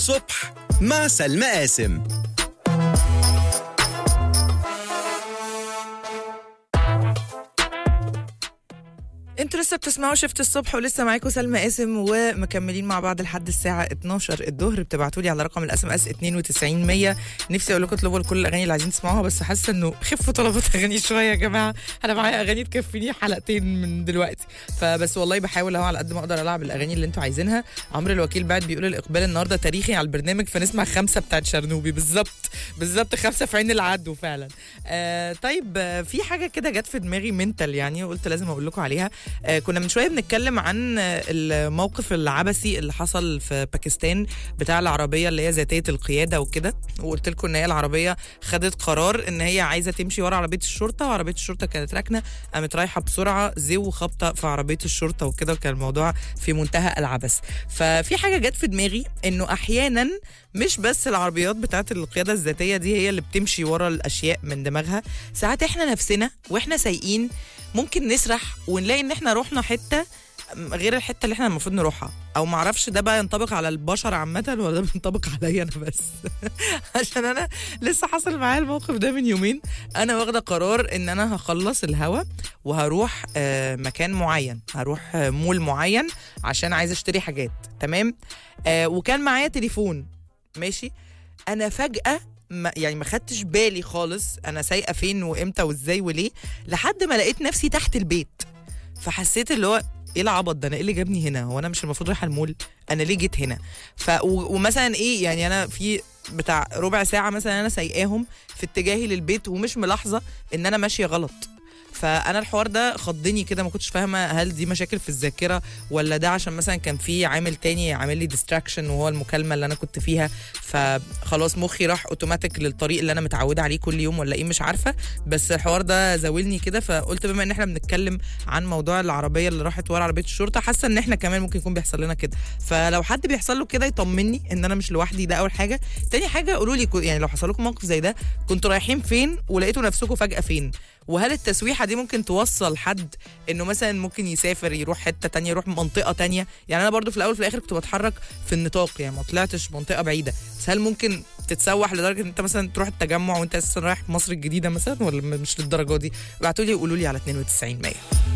الصبح مع سلمى قاسم انتوا لسه بتسمعوا شفت الصبح ولسه معاكم سلمى قاسم ومكملين مع بعض لحد الساعه 12 الظهر بتبعتوا لي على رقم الاس ام اس 92 100 نفسي اقول لكم اطلبوا كل الاغاني اللي عايزين تسمعوها بس حاسه انه خفوا طلبات اغاني شويه يا جماعه انا معايا اغاني تكفيني حلقتين من دلوقتي فبس والله بحاول اهو على قد ما اقدر العب الاغاني اللي انتوا عايزينها عمرو الوكيل بعد بيقول الاقبال النهارده تاريخي على البرنامج فنسمع خمسه بتاعت شرنوبي بالظبط بالظبط خمسه في عين العدو فعلا آه طيب آه في حاجه كده جت في دماغي منتال يعني وقلت لازم اقول لكم عليها آه كنا من شويه بنتكلم عن آه، الموقف العبثي اللي حصل في باكستان بتاع العربيه اللي هي ذاتيه القياده وكده وقلت لكم ان هي العربيه خدت قرار ان هي عايزه تمشي ورا عربيه الشرطه وعربيه الشرطه كانت راكنه قامت رايحه بسرعه زو خبطه في عربيه الشرطه وكده وكان الموضوع في منتهى العبث ففي حاجه جت في دماغي انه احيانا مش بس العربيات بتاعت القياده الذاتيه دي هي اللي بتمشي ورا الاشياء من دماغها ساعات احنا نفسنا واحنا سايقين ممكن نسرح ونلاقي ان احنا رحنا حته غير الحته اللي احنا المفروض نروحها او معرفش ده بقى ينطبق على البشر عامه ولا ده بينطبق عليا انا بس عشان انا لسه حصل معايا الموقف ده من يومين انا واخده قرار ان انا هخلص الهوا وهروح آه، مكان معين هروح آه، مول معين عشان عايزه اشتري حاجات تمام آه، وكان معايا تليفون ماشي انا فجاه ما يعني ما خدتش بالي خالص انا سايقه فين وامتى وازاي وليه لحد ما لقيت نفسي تحت البيت فحسيت اللي هو ايه العبط ده انا ايه اللي جابني هنا هو انا مش المفروض رايحه المول انا ليه جيت هنا ف و- ومثلا ايه يعني انا في بتاع ربع ساعه مثلا انا سايقاهم في اتجاهي للبيت ومش ملاحظه ان انا ماشيه غلط فانا الحوار ده خضني كده ما كنتش فاهمه هل دي مشاكل في الذاكره ولا ده عشان مثلا كان في عامل تاني عامل لي ديستراكشن وهو المكالمه اللي انا كنت فيها فخلاص مخي راح اوتوماتيك للطريق اللي انا متعوده عليه كل يوم ولا ايه مش عارفه بس الحوار ده زاولني كده فقلت بما ان احنا بنتكلم عن موضوع العربيه اللي راحت ورا عربيه الشرطه حاسه ان احنا كمان ممكن يكون بيحصل لنا كده فلو حد بيحصل له كده يطمني ان انا مش لوحدي ده اول حاجه تاني حاجه قولوا لي كو- يعني لو حصل لكم موقف زي ده كنتوا رايحين فين ولقيتوا نفسكم فجاه فين وهل التسويحه دي ممكن توصل حد انه مثلا ممكن يسافر يروح حته تانية يروح منطقه تانية يعني انا برضو في الاول في الاخر كنت بتحرك في النطاق يعني ما طلعتش منطقه بعيده بس هل ممكن تتسوح لدرجه ان انت مثلا تروح التجمع وانت اساسا رايح مصر الجديده مثلا ولا مش للدرجه دي ابعتوا لي وقولوا لي على 92 100